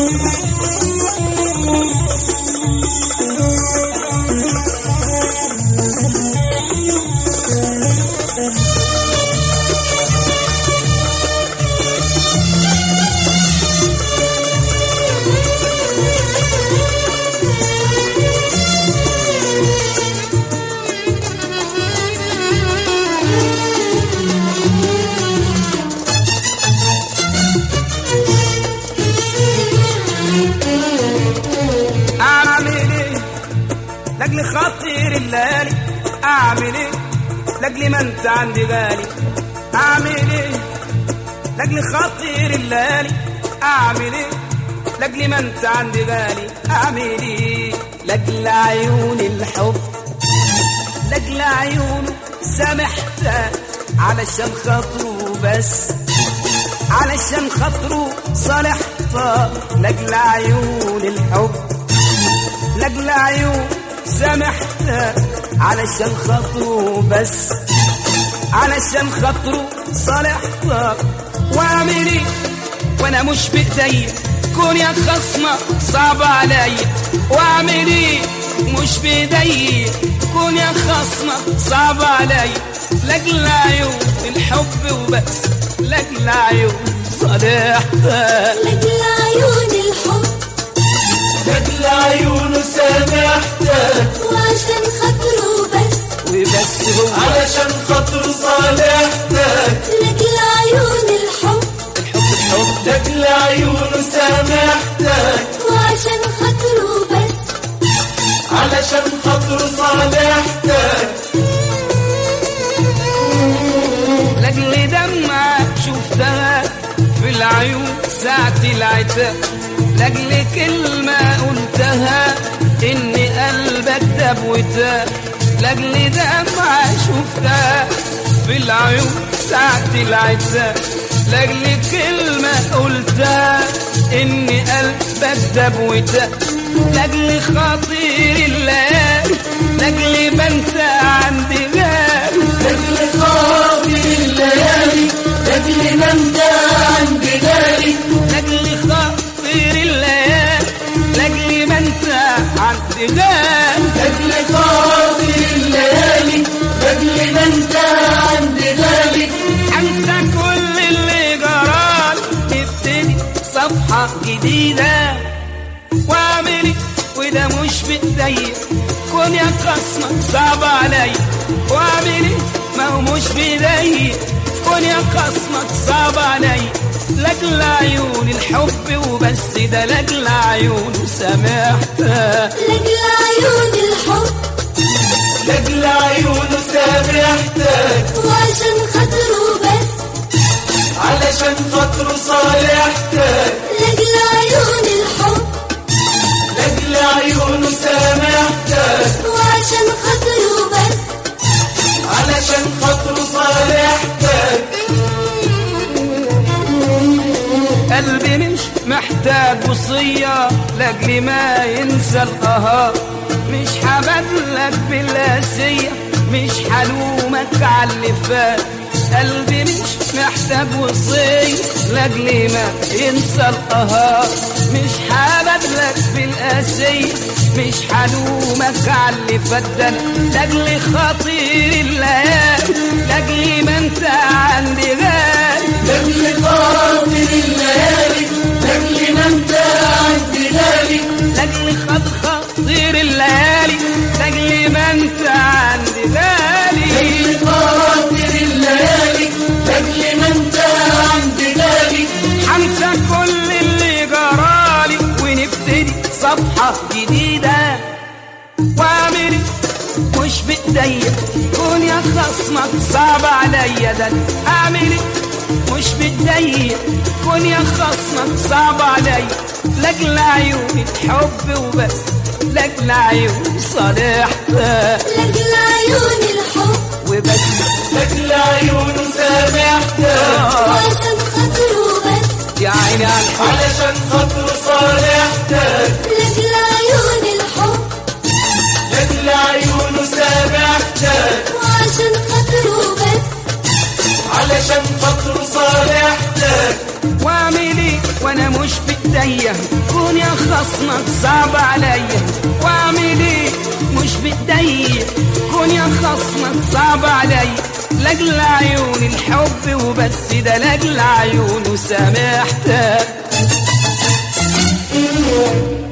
اعمل ايه لاجل خاطر الليالي اعمل ايه لاجل ما انت عندي غالي اعمل ايه لاجل خاطر الليالي اعمل ايه لاجل ما انت عندي غالي اعمل ايه لاجل عيون الحب لاجل عيونه سامحتك علشان خاطره بس علشان خاطره صالحتك لاجل عيون الحب لاجل عيون سامحتك علشان خاطره بس علشان خاطره صالحتك واعمل ايه وانا مش بايديا كون يا خصمة صعب عليا واعمل ايه مش بايديا كون يا خصمة صعب عليا لاجل عيون الحب وبس لاجل عيون صالحتك لاجل عيون الحب لاجل عيونه سامحتك وعشان خاطره بس وبس هو علشان خاطر صالحتك لاجل عيون الحب الحب الحب لاجل عيونه سامحتك وعشان خاطره بس علشان خاطر صالحتك لاجل دمعة شفتها في العيون ساعة العتاب لاجل كلمة قلتها إن قلبك داب وتاب لاجل دمعة شفتها في العيون ساعة العتاب لاجل كلمة قلتها إن قلبك داب وتاب لاجل خاطر الليالي لاجل ما انت عندي غالي لاجل خاطر الليالي لاجل ما انت عندي غالي لاجل خاطر الليالي لاجل ما انت عندي غالي لاجل خاطر الليالي لاجل ما انت عندي غالي انسى كل اللي جرالي نبتدي صفحة جديدة واعملي وده مش بايديا كون يا خصمك صعب عليا واعملي ما هو مش بايديا كون يا خصمك صعب عليا لاجل عيون الحب وبس ده لاجل عيون سامحتك لاجل عيون الحب لاجل عيونه سامحتك وعشان خاطره بس علشان خاطره صالحتك لاجل عيون الحب لاجل عيونه سامحتك وعشان خاطره بس علشان خاطره صالحتك قلبي مش محتاج وصية لاجل ما ينسى القهار مش هبدلك بالقاسية مش هلومك على اللي فات قلبي مش محتاج وصية لاجل ما ينسى القهار مش هبدلك بالقاسية مش هلومك على اللي فات ده أنا لاجل خاطر الليالي لاجل ما انت عندي غالي لاجل خاطر الليالي لاجل ما انت عندي غالي لاجل خاطر خاطر الليالي لاجل ما انت عندي غالي لاجل خاطر الليالي لاجل ما انت عندي غالي حنسى كل اللي جرالي ونبتدي صفحة جديدة واعمل مش بايديا كون يا خصمك صعب عليا ده أنا اعمل إيه؟ مش بايديا كون يا خصمك صعب عليا لاجل عيوني الحب وبس لاجل عيوني صالحتك لاجل عيون الحب وبس لاجل عيونه سامحتك وعشان خاطره بس يا عيني على الحب علشان خاطره صالحتك لاجل عيون الحب لاجل عيونه سامحتك وعشان خاطره بس علشان خاطره صالحتك واعمل ايه وانا مش بايديا بايديا كون يا خصمك صعب عليا واعمل ايه مش بايديا كون يا خصمك صعب عليا لاجل عيون الحب وبس ده لاجل عيون وسامحتك